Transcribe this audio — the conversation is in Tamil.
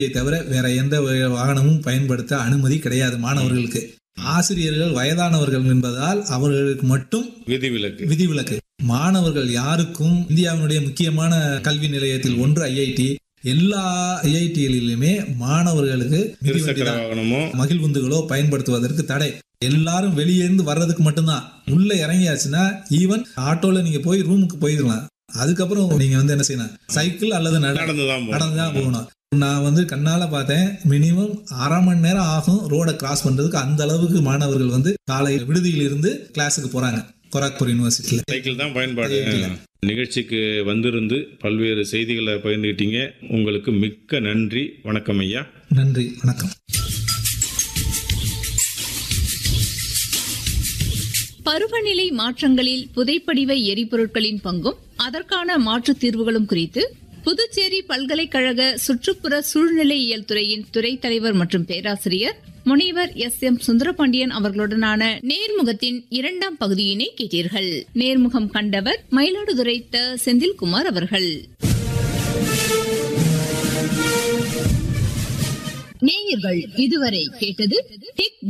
தவிர வேற எந்த வ- வாகனமும் பயன்படுத்த அனுமதி கிடையாது மாணவர்களுக்கு ஆசிரியர்கள் வயதானவர்கள் என்பதால் அவர்களுக்கு மட்டும் விதிவிலக்கு விதிவிலக்கு மாணவர்கள் யாருக்கும் இந்தியாவினுடைய முக்கியமான கல்வி நிலையத்தில் ஒன்று ஐஐடி எல்லா ஐஐடிகளிலுமே மாணவர்களுக்கு மிதிவண்டி இருசக்கர தான் வாகனமோ மகிழ்வுந்துகளோ பயன்படுத்துவதற்கு தடை எல்லாரும் வெளியே இருந்து வர்றதுக்கு மட்டும்தான் உள்ள இறங்கியாச்சுன்னா ஈவன் ஆட்டோல நீங்க போய் ரூமுக்கு போயிடலாம் அதுக்கப்புறம் நீங்க வந்து என்ன செய்யணும் சைக்கிள் அல்லது நட நடந்துதான் போகணும். நடந்து தான் போகணும் நான் வந்து கண்ணால பார்த்தேன் மினிமம் அரை மணி நேரம் ஆகும் ரோட கிராஸ் பண்றதுக்கு அந்த அளவுக்கு மாணவர்கள் வந்து காலை விடுதியில் இருந்து கிளாஸுக்கு போறாங்க கொராக்பூர் யூனிவர்சிட்டியில சைக்கிள் தான் பயன்பாடு சைக்கிள். நிகழ்ச்சிக்கு வந்திருந்து பல்வேறு செய்திகளை பகிர்ந்துக்கிட்டீங்க உங்களுக்கு மிக்க நன்றி வணக்கம் ஐயா நன்றி வணக்கம் பருவநிலை மாற்றங்களில் புதைப்படிவ எரிபொருட்களின் பங்கும் அதற்கான மாற்றுத் தீர்வுகளும் குறித்து புதுச்சேரி பல்கலைக்கழக சுற்றுப்புற சூழ்நிலையியல் துறையின் துறை தலைவர் மற்றும் பேராசிரியர் முனைவர் எஸ் எம் சுந்தரபாண்டியன் அவர்களுடனான நேர்முகத்தின் இரண்டாம் பகுதியினை கேட்டீர்கள் நேர்முகம் கண்டவர் மயிலாடுதுறை த செந்தில்குமார் அவர்கள் நேயர்கள் இதுவரை கேட்டது டெக்